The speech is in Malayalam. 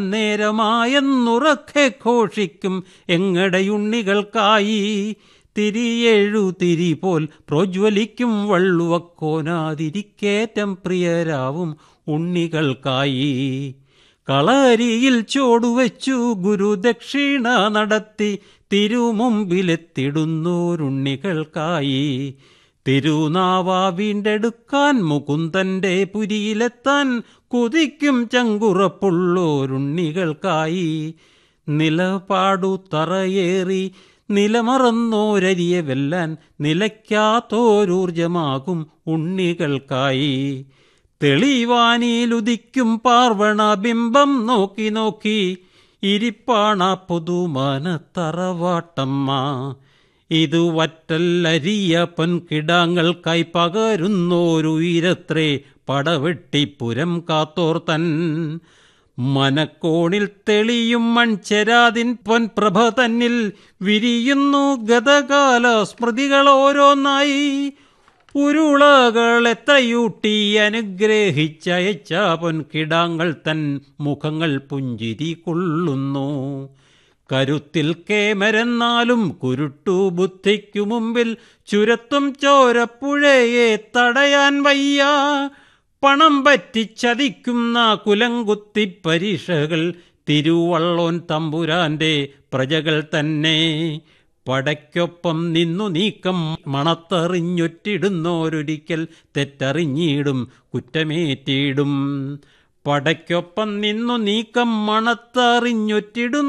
നേരമായെന്നുറക്കെ ഘോഷിക്കും എങ്ങടെയുണ്ണികൾക്കായി തിരിയെഴു തിരി പോൽ പ്രോജ്വലിക്കും വള്ളുവക്കോനാതിരിക്കേറ്റം പ്രിയരാവും ഉണ്ണികൾക്കായി കളരിയിൽ ചോടുവച്ചു ഗുരുദക്ഷിണ നടത്തി തിരുമുമ്പിലെത്തിടുന്നോരുണ്ണികൾക്കായി തിരുനാവ വീണ്ടെടുക്കാൻ മുകുന്ദന്റെ പുരിയിലെത്താൻ കുതിക്കും ചങ്കുറപ്പുള്ളോരുണ്ണികൾക്കായി നിലപാടു തറയേറി നിലമറന്നോരരിയെ വെല്ലാൻ നിലയ്ക്കാത്തോരൂർജമാകും ഉണ്ണികൾക്കായി തെളിവാനിലുദിക്കും പാർവണ ബിംബം നോക്കി നോക്കി ഇരിപ്പാണ പുതുമാന തറവാട്ടമ്മ ഇതു വറ്റല്ലരിയ പൊൻകിടാങ്ങൾക്കായി പകരുന്നോരുയരത്രേ പടവെട്ടിപ്പുരം കാത്തോർ തൻ മനക്കോണിൽ തെളിയും മൺചെരാതിൻ പൊൻപ്രഭ തന്നിൽ വിരിയുന്നു ഗതകാല സ്മൃതികൾ ഓരോന്നായി ഉരുളകൾ എത്രയൂട്ടി അനുഗ്രഹിച്ചയച്ച പൊൻകിടാങ്ങൾ തൻ മുഖങ്ങൾ പുഞ്ചിരി കൊള്ളുന്നു കരുത്തിൽ കേമരെന്നാലും കുരുട്ടു ബുദ്ധിക്കു മുമ്പിൽ ചുരത്തും ചോരപ്പുഴയെ തടയാൻ വയ്യ പണം പറ്റിച്ചതിക്കുന്ന കുലങ്കുത്തി പരീക്ഷകൾ തിരുവള്ളോൻ തമ്പുരാന്റെ പ്രജകൾ തന്നെ പടയ്ക്കൊപ്പം നിന്നു നീക്കം മണത്തെറിഞ്ഞൊറ്റിടുന്നോരൊരിക്കൽ തെറ്ററിഞ്ഞിടും കുറ്റമേറ്റിടും പടയ്ക്കൊപ്പം നിന്നു നീക്കം മണത്തറിഞ്ഞൊറ്റിടും